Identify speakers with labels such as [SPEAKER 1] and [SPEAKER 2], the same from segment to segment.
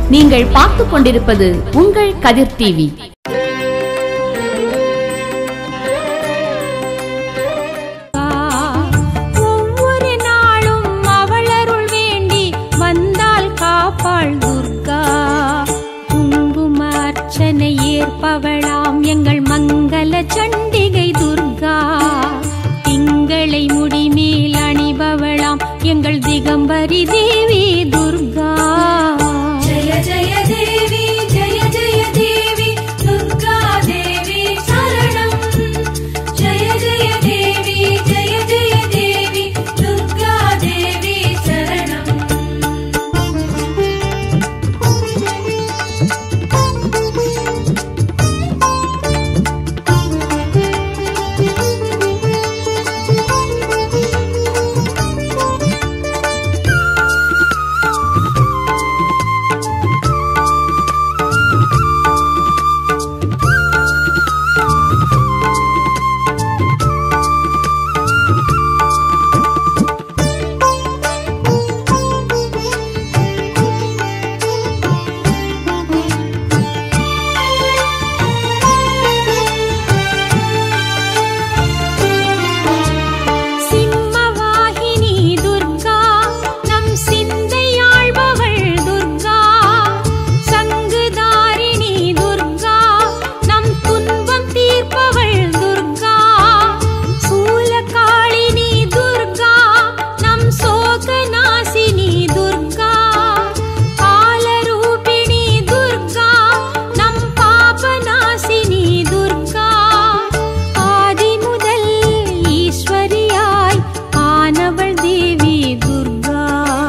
[SPEAKER 1] நீங்கள் பார்த்துக் கொண்டிருப்பது உங்கள் கதிர் டிவி
[SPEAKER 2] ஒவ்வொரு நாளும் அவளருள் வேண்டி வந்தால் காப்பாள் துர்கா குங்கும அர்ச்சனை ஏற்பவளாம் எங்கள் மங்கள சண்டிகை துர்கா திங்களை முடிமேல் அணிபவளாம் எங்கள் திகம்பரி தேவி துர்கா
[SPEAKER 3] जय जय देवी जय जय देवी दुर्गा देवी शरणम् जय जय देवी जय जय देवी दुर्गा देवी शरणम्
[SPEAKER 2] சிம்மவாகினி துர்கா நம் சிந்தையாழ்பவள் துர்கா சங்குதாரிணி துர்கா நம் துன்பம் தீர்ப்பவள் துர்கா சூலகாளினி துர்கா நம் சோகநாசினி துர்கா காலரூபிணி துர்கா நம் பாபநாசினி துர்கா ஆதி முதல் ஈஸ்வரியாய் ஆனவள் தேவி துர்கா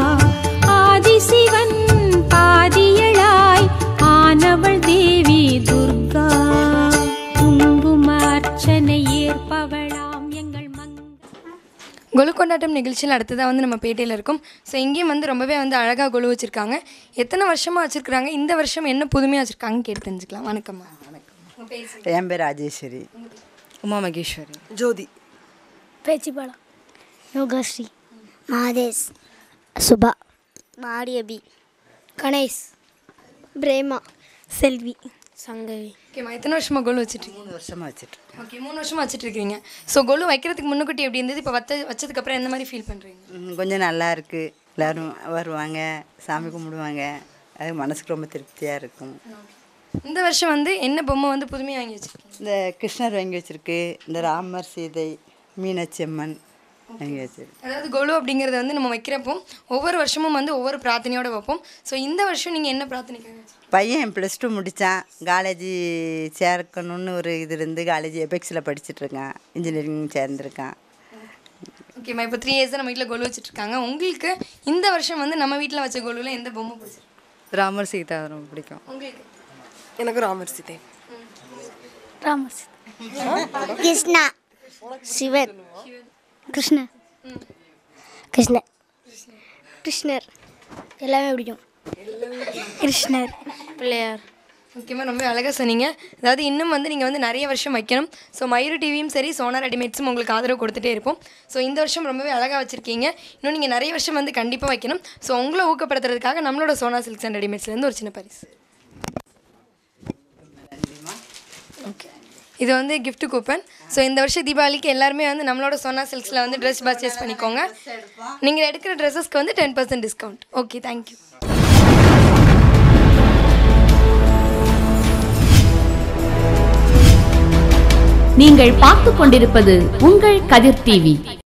[SPEAKER 2] ஆதிசிவன் பாதியளாய் ஆனவள் தேவி துர்கா குங்கும அர்ச்சனை ஏற்பவளாம் எங்கள் மங்க
[SPEAKER 4] கொலு கொண்டாட்டம் நிகழ்ச்சியில் அடுத்ததாக வந்து நம்ம பேட்டையில் இருக்கோம் ஸோ இங்கேயும் வந்து ரொம்பவே வந்து அழகாக கொலு வச்சுருக்காங்க எத்தனை வருஷமாக வச்சுருக்காங்க இந்த வருஷம் என்ன புதுமையாக வச்சுருக்காங்கன்னு கேட்டு தெரிஞ்சுக்கலாம் வணக்கம்மா
[SPEAKER 5] என் பேர் ராஜேஸ்வரி
[SPEAKER 6] உமா மகேஸ்வரி
[SPEAKER 7] ஜோதி
[SPEAKER 8] பேச்சிப்பாளா யோகாஸ்ரீ மாதேஷ் சுபா மாரியபி கணேஷ் பிரேமா செல்வி சங்கவி
[SPEAKER 4] ஓகேம்மா எத்தனை வருஷமாக கொலு வச்சுட்ருக்கீங்க
[SPEAKER 5] மூணு வருஷமாக வச்சுட்டு
[SPEAKER 4] ஓகே மூணு வருஷமாக வச்சுட்ருக்கீங்க ஸோ கொலு வைக்கிறதுக்கு முன்னுக்கூட்டி எப்படி இருந்தது இப்போ வச்ச வச்சதுக்கப்புறம் எந்த மாதிரி ஃபீல் பண்ணுறீங்க
[SPEAKER 5] ம், கொஞ்சம் நல்லா இருக்குது எல்லோரும் வருவாங்க சாமி கும்பிடுவாங்க அது மனசுக்கு ரொம்ப திருப்தியாக இருக்கும்
[SPEAKER 4] இந்த வருஷம் வந்து என்ன பொம்மை வந்து புதுமையாக வாங்கி வச்சுருக்கீங்க
[SPEAKER 5] இந்த கிருஷ்ணர் வாங்கி வச்சுருக்கு இந்த ராமர் சீதை மீனாட்சி அம்மன் வாங்கி வச்சிருக்கு
[SPEAKER 4] அதாவது கொலு அப்படிங்கிறத வந்து நம்ம வைக்கிறப்போ ஒவ்வொரு வருஷமும் வந்து ஒவ்வொரு பிரார்த்தனையோட வைப்போம் ஸோ இந்த வருஷம் நீங்கள் என்ன பிரார்த்தனைக்காக வச்சிருக்கீங்க?
[SPEAKER 5] பையன் ப்ளஸ் டூ முடித்தான் காலேஜி சேர்க்கணுன்னு ஒரு இது இருந்து காலேஜ் எபெக்ஸில் படிச்சிட்ருக்கான் இன்ஜினியரிங் சேர்ந்துருக்கான்
[SPEAKER 4] ஓகேம்மா இப்போ த்ரீ இயர்ஸ் நம்ம வீட்டில் கொலு வச்சுட்ருக்காங்க உங்களுக்கு இந்த வருஷம் வந்து நம்ம வீட்டில் வச்ச கொலுவில் எந்த பொம்மை பிடிச்சிருக்கு
[SPEAKER 6] ராமர் சீதா ரொம்ப பிடிக்கும்
[SPEAKER 4] உங்களுக்கு
[SPEAKER 7] எனக்கு ராமர் சீதை
[SPEAKER 8] ராமஸ் கிருஷ்ணா சிவன் கிருஷ்ணர் கிருஷ்ணர் கிருஷ்ணர் எல்லாமே பிடிக்கும் கிருஷ்ணர் பிள்ளையார்
[SPEAKER 4] முக்கியமாக ரொம்ப அழகாக சொன்னீங்க அதாவது இன்னும் வந்து நீங்கள் வந்து நிறைய வருஷம் வைக்கணும் ஸோ மயூர் டிவியும் சரி சோனா ரெடிமேட்ஸும் உங்களுக்கு ஆதரவு கொடுத்துட்டே இருப்போம் ஸோ இந்த வருஷம் ரொம்பவே அழகாக வச்சுருக்கீங்க இன்னும் நீங்கள் நிறைய வருஷம் வந்து கண்டிப்பாக வைக்கணும் ஸோ உங்களை ஊக்கப்படுத்துறதுக்காக நம்மளோட சோனா சில்க்ஸ் அண்ட் ரெடிமேட்ஸ்லேருந்து ஒரு சின்ன பரிசு ஓகே இது வந்து gift கூப்பன் ஸோ இந்த வருஷம் தீபாவளிக்கு எல்லாருமே வந்து நம்மளோட சோனா சில்க்ஸில் வந்து ட்ரெஸ் பர்ச்சேஸ் பண்ணிக்கோங்க நீங்கள் எடுக்கிற ட்ரெஸ்ஸஸ்க்கு வந்து ten percent discount okay thank you
[SPEAKER 1] நீங்கள் பார்த்துக் கொண்டிருப்பது உங்கள் கதிர் டிவி